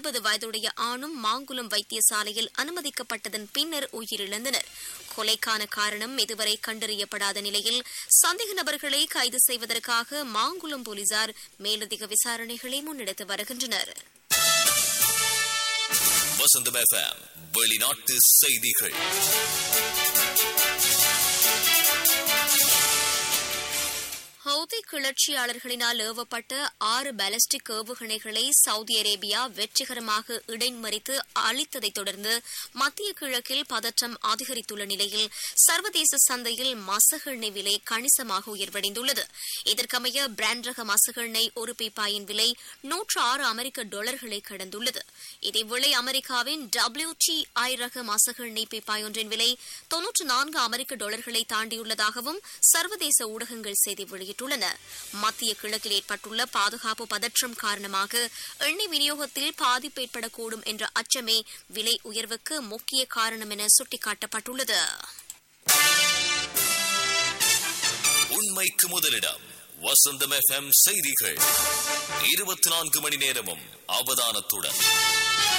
எழுபது வயதுடைய ஆணும் மாங்குளம் வைத்தியசாலையில் அனுமதிக்கப்பட்டதன் பின்னர் உயிரிழந்தனர் கொலைக்கான காரணம் இதுவரை கண்டறியப்படாத நிலையில் சந்தேக நபர்களை கைது செய்வதற்காக மாங்குளம் போலீசார் மேலதிக விசாரணைகளை முன்னெடுத்து வருகின்றனர் வசந்தம் எஃப்எம் வெளிநாட்டு செய்திகள் ஹவுதி கிளர்ச்சியாளர்களினால் ஏவப்பட்ட ஆறு பாலிஸ்டிக் ஏவுகணைகளை சவுதி அரேபியா வெற்றிகரமாக இடைமறித்து அளித்ததைத் தொடர்ந்து மத்திய கிழக்கில் பதற்றம் அதிகரித்துள்ள நிலையில் சர்வதேச சந்தையில் மசகு எண்ணெய் விலை கணிசமாக உயர்வடைந்துள்ளது இதற்கமைய பிராண்ட் ரக மசகு எண்ணெய் ஒரு பீப்பாயின் விலை நூற்று ஆறு அமெரிக்க டாலர்களை கடந்துள்ளது இதேவேளை அமெரிக்காவின் டபிள்யூ டி ஐ ரக மசகு எண்ணெய் பீப்பாய் ஒன்றின் விலை தொன்னூற்று நான்கு அமெரிக்க டாலர்களை தாண்டியுள்ளதாகவும் சர்வதேச ஊடகங்கள் செய்தி வெளியிட்டுள்ளன மத்திய கிழக்கில் ஏற்பட்டுள்ள பாதுகாப்பு பதற்றம் காரணமாக எண்ணெய் விநியோகத்தில் பாதிப்பு ஏற்படக்கூடும் என்ற அச்சமே விலை உயர்வுக்கு முக்கிய காரணம் என சுட்டிக்காட்டப்பட்டுள்ளது உண்மைக்கு முதலிடம் வசந்தம் எஃப்எம் செய்திகள் இருபத்தி நான்கு மணி நேரமும் அவதானத்துடன்